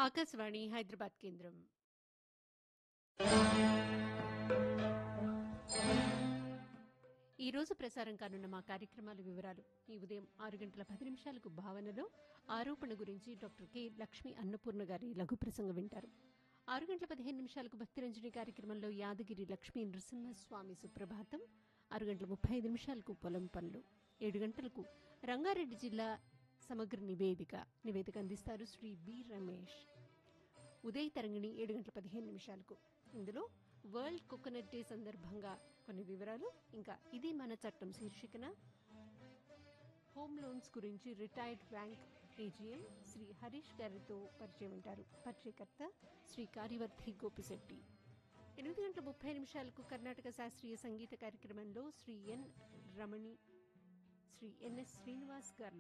ఆకాశవాణి హైదరాబాద్ కేంద్రం ఈ రోజు ప్రసారం కానున్న మా కార్యక్రమాల వివరాలు ఈ ఉదయం ఆరు గంటల పది నిమిషాలకు భావనలో ఆరోపణ గురించి డాక్టర్ కె లక్ష్మి అన్నపూర్ణ గారి లఘు ప్రసంగం వింటారు ఆరు గంటల పదిహేను నిమిషాలకు భక్తిరంజని కార్యక్రమంలో యాదగిరి లక్ష్మీ నృసింహస్వామి సుప్రభాతం ఆరు గంటల ముప్పై ఐదు నిమిషాలకు పొలం పనులు ఏడు గంటలకు రంగారెడ్డి జిల్లా సమగ్ర నివేదిక నివేదిక అందిస్తారు శ్రీ బి రమేష్ ఉదయ తరంగిణి ఏడు గంటల పదిహేను నిమిషాలకు ఇందులో వరల్డ్ కోకోనట్ డే సందర్భంగా కొన్ని వివరాలు ఇంకా ఇది మన చట్టం శీర్షికన హోమ్ లోన్స్ గురించి retired bank A G M Shri Harish గారితో పరిచయం ఉంటారు పరిచయకర్త శ్రీ కార్యవర్ధి గోపిశెట్టి ఎనిమిది గంటల ముప్పై నిమిషాలకు కర్ణాటక శాస్త్రీయ సంగీత కార్యక్రమంలో శ్రీ ఎన్ రమణి శ్రీ ఎన్ఎస్ శ్రీనివాస్ గారు